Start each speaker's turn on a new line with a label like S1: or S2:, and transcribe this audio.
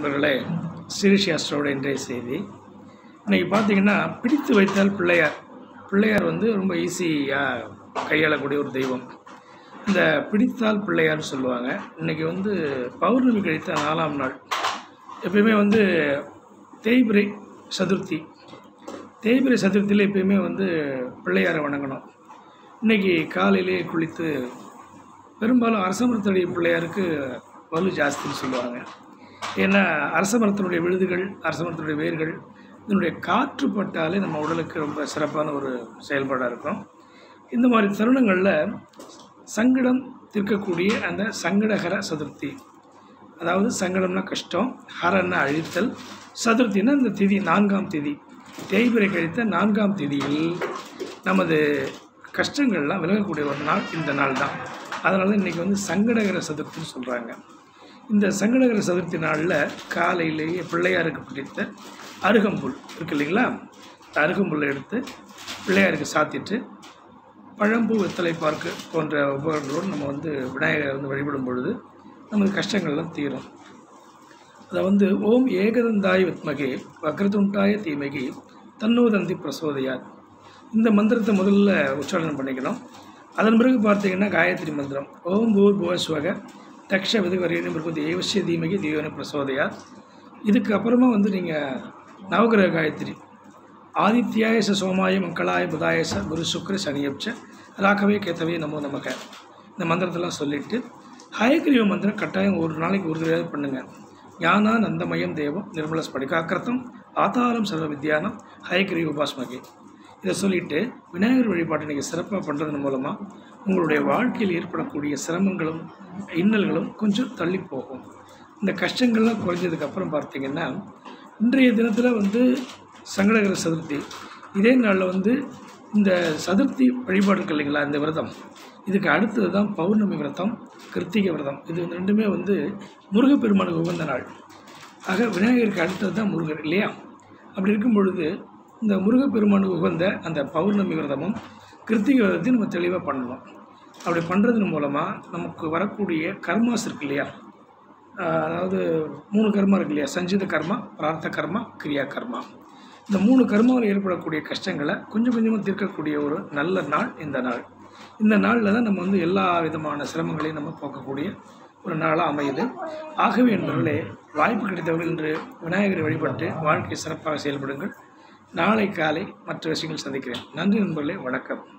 S1: நண்பர்களே சிரிஷி அஸ்ட்ரோட இன்றைய செய்தி இன்றைக்கி பார்த்தீங்கன்னா பிடித்து வைத்தால் பிள்ளையார் பிள்ளையார் வந்து ரொம்ப ஈஸியாக கையாளக்கூடிய ஒரு தெய்வம் இந்த பிடித்தால் பிள்ளையார்னு சொல்லுவாங்க இன்றைக்கி வந்து பௌர்ணமி கழித்த நாலாம் நாள் எப்பயுமே வந்து தேய்பிரை சதுர்த்தி தேய்பிரை சதுர்த்தியில் எப்பயுமே வந்து பிள்ளையாரை வணங்கணும் இன்றைக்கி காலையிலே குளித்து பெரும்பாலும் அரசமரத்துடைய பிள்ளையாருக்கு வலு ஜாஸ்தின்னு சொல்லுவாங்க ஏன்னா அரசமரத்தினுடைய விழுதுகள் அரசமரத்தினுடைய வேர்கள் இதனுடைய காற்று பட்டாலே நம்ம உடலுக்கு ரொம்ப சிறப்பான ஒரு செயல்பாடாக இருக்கும் இந்த மாதிரி தருணங்களில் சங்கடம் தீர்க்கக்கூடிய அந்த சங்கடகர சதுர்த்தி அதாவது சங்கடம்னா கஷ்டம் ஹரன்னா அழித்தல் சதுர்த்தினா இந்த திதி நான்காம் திதி தேய்பிரை கழித்த நான்காம் திதியில் நமது கஷ்டங்கள்லாம் விலகக்கூடிய ஒரு நாள் இந்த நாள் தான் அதனால தான் இன்றைக்கி வந்து சங்கடகர சதுர்த்தின்னு சொல்கிறாங்க இந்த சங்கடகர சதுர்த்தி நாளில் காலையிலேயே பிள்ளையாருக்கு பிடித்த அருகம்புல் இருக்கு இல்லைங்களா இந்த அருகம்புல்லை எடுத்து பிள்ளையாருக்கு சாத்திட்டு பழம்பூ வெத்தலை பார்க்கு போன்ற உபகரணங்களோடு நம்ம வந்து விநாயகரை வந்து வழிபடும் பொழுது நமது கஷ்டங்கள்லாம் தீரும் அதை வந்து ஓம் ஏகதந்தாய் வித்மகே வக்ரதுண்டாய தீமகி தன்னோதந்தி பிரசோதயாத் இந்த மந்திரத்தை முதல்ல உச்சாரணம் பண்ணிக்கணும் அதன் பிறகு பார்த்தீங்கன்னா காயத்ரி மந்திரம் ஓம் பூர் புவஸ்வக தக்ஷ விதுவரியனும் இருக்குது ஏவசிய தீமகி தீவன பிரசோதயாத் இதுக்கு அப்புறமா வந்து நீங்கள் நவகிரக காயத்ரி ஆதித்யாய ச சோமாய மங்களாய புதாய ச குரு சுக்ர சனியப்ச ராகவே கேத்தவே நமோ நமக இந்த மந்திரத்தெல்லாம் சொல்லிவிட்டு ஹயக்ரீவ மந்திரம் கட்டாயம் ஒரு நாளைக்கு ஒரு தடவை பண்ணுங்கள் ஞானா நந்தமயம் தேவம் நிர்மல ஸ்படிகாக்கிரதம் ஆதாரம் சர்வ வித்யானம் ஹயக்ரீவ உபாஸ்மகே இதை சொல்லிவிட்டு விநாயகர் வழிபாட்டை நீங்கள் சிறப்பாக பண்ணுறதன் மூலமாக உங்களுடைய வாழ்க்கையில் ஏற்படக்கூடிய சிரமங்களும் இன்னல்களும் கொஞ்சம் தள்ளி போகும் இந்த கஷ்டங்கள்லாம் குறைஞ்சதுக்கப்புறம் பார்த்தீங்கன்னா இன்றைய தினத்தில் வந்து சங்கடகர சதுர்த்தி இதே நாளில் வந்து இந்த சதுர்த்தி வழிபாடு இருக்கு இல்லைங்களா இந்த விரதம் இதுக்கு அடுத்தது தான் பௌர்ணமி விரதம் கிருத்திகை விரதம் இது வந்து ரெண்டுமே வந்து முருகப்பெருமானுக்கு உகந்த நாள் ஆக விநாயகருக்கு அடுத்தது தான் முருகர் இல்லையா அப்படி இருக்கும் பொழுது இந்த முருகப்பெருமானுக்கு உகந்த அந்த பௌர்ணமி விரதமும் கிருத்திகை விரதத்தையும் நம்ம தெளிவாக பண்ணணும் அப்படி பண்ணுறதன் மூலமாக நமக்கு வரக்கூடிய கர்மாஸ் இருக்கு இல்லையா ஆஹ் அதாவது மூணு கர்மா இருக்கு இல்லையா சஞ்சித கர்மா பிரார்த்த கர்மா கிரியா கர்மா இந்த மூணு கர்மாவில் ஏற்படக்கூடிய கஷ்டங்களை கொஞ்சம் கொஞ்சமாக தீர்க்கக்கூடிய ஒரு நல்ல நாள் இந்த நாள் இந்த நாளில் தான் நம்ம வந்து எல்லா விதமான சிரமங்களையும் நம்ம போக்கக்கூடிய ஒரு நாளாக அமையுது ஆகவே என்பவர்களே வாய்ப்பு கிடைத்தவர்கள் இன்று விநாயகரை வழிபட்டு வாழ்க்கை சிறப்பாக செயல்படுங்கள் நாளை காலை மற்ற விஷயங்கள் சந்திக்கிறேன் நன்றி நண்பர்களே வணக்கம்